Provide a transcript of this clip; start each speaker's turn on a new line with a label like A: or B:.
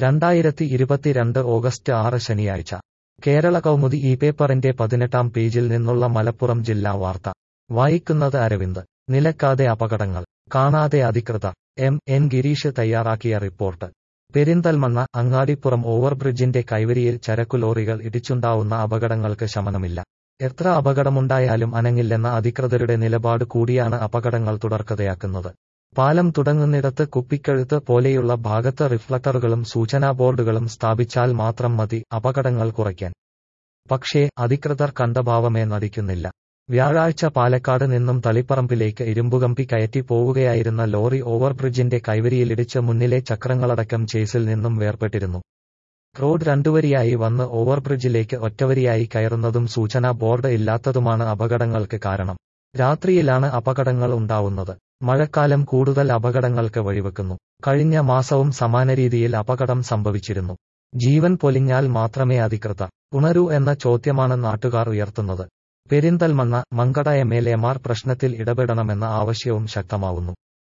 A: രണ്ടായിരത്തി ഇരുപത്തിരണ്ട് ഓഗസ്റ്റ് ആറ് ശനിയാഴ്ച കേരള കൗമുദി ഈ പേപ്പറിന്റെ പതിനെട്ടാം പേജിൽ നിന്നുള്ള മലപ്പുറം ജില്ലാ വാർത്ത വായിക്കുന്നത് അരവിന്ദ് നിലക്കാതെ അപകടങ്ങൾ കാണാതെ അധികൃതർ എം എൻ ഗിരീഷ് തയ്യാറാക്കിയ റിപ്പോർട്ട് പെരിന്തൽമണ്ണ അങ്ങാടിപ്പുറം ഓവർബ്രിഡ്ജിന്റെ കൈവരിയിൽ ചരക്കുലോറികൾ ഇടിച്ചുണ്ടാവുന്ന അപകടങ്ങൾക്ക് ശമനമില്ല എത്ര അപകടമുണ്ടായാലും അനങ്ങില്ലെന്ന അധികൃതരുടെ നിലപാട് കൂടിയാണ് അപകടങ്ങൾ തുടർക്കഥയാക്കുന്നത് പാലം തുടങ്ങുന്നിടത്ത് കുപ്പിക്കഴുത്ത് പോലെയുള്ള ഭാഗത്ത് റിഫ്ലക്ടറുകളും സൂചനാ ബോർഡുകളും സ്ഥാപിച്ചാൽ മാത്രം മതി അപകടങ്ങൾ കുറയ്ക്കാൻ പക്ഷേ അധികൃതർ കണ്ട ഭാവമേ നടിക്കുന്നില്ല വ്യാഴാഴ്ച പാലക്കാട് നിന്നും തളിപ്പറമ്പിലേക്ക് ഇരുമ്പുകമ്പി കയറ്റി പോവുകയായിരുന്ന ലോറി ഓവർബ്രിഡ്ജിന്റെ കൈവരിയിലിടിച്ച് മുന്നിലെ ചക്രങ്ങളടക്കം ചേസിൽ നിന്നും വേർപെട്ടിരുന്നു റോഡ് രണ്ടുവരിയായി വന്ന് ഓവർബ്രിഡ്ജിലേക്ക് ഒറ്റവരിയായി കയറുന്നതും സൂചനാ ബോർഡ് ഇല്ലാത്തതുമാണ് അപകടങ്ങൾക്ക് കാരണം രാത്രിയിലാണ് അപകടങ്ങൾ ഉണ്ടാവുന്നത് മഴക്കാലം കൂടുതൽ അപകടങ്ങൾക്ക് വഴിവെക്കുന്നു കഴിഞ്ഞ മാസവും സമാന രീതിയിൽ അപകടം സംഭവിച്ചിരുന്നു ജീവൻ പൊലിഞ്ഞാൽ മാത്രമേ അധികൃതർ ഉണരൂ എന്ന ചോദ്യമാണ് നാട്ടുകാർ ഉയർത്തുന്നത് പെരിന്തൽമണ്ണ മങ്കട എം എൽ എമാർ പ്രശ്നത്തിൽ ഇടപെടണമെന്ന ആവശ്യവും ശക്തമാവുന്നു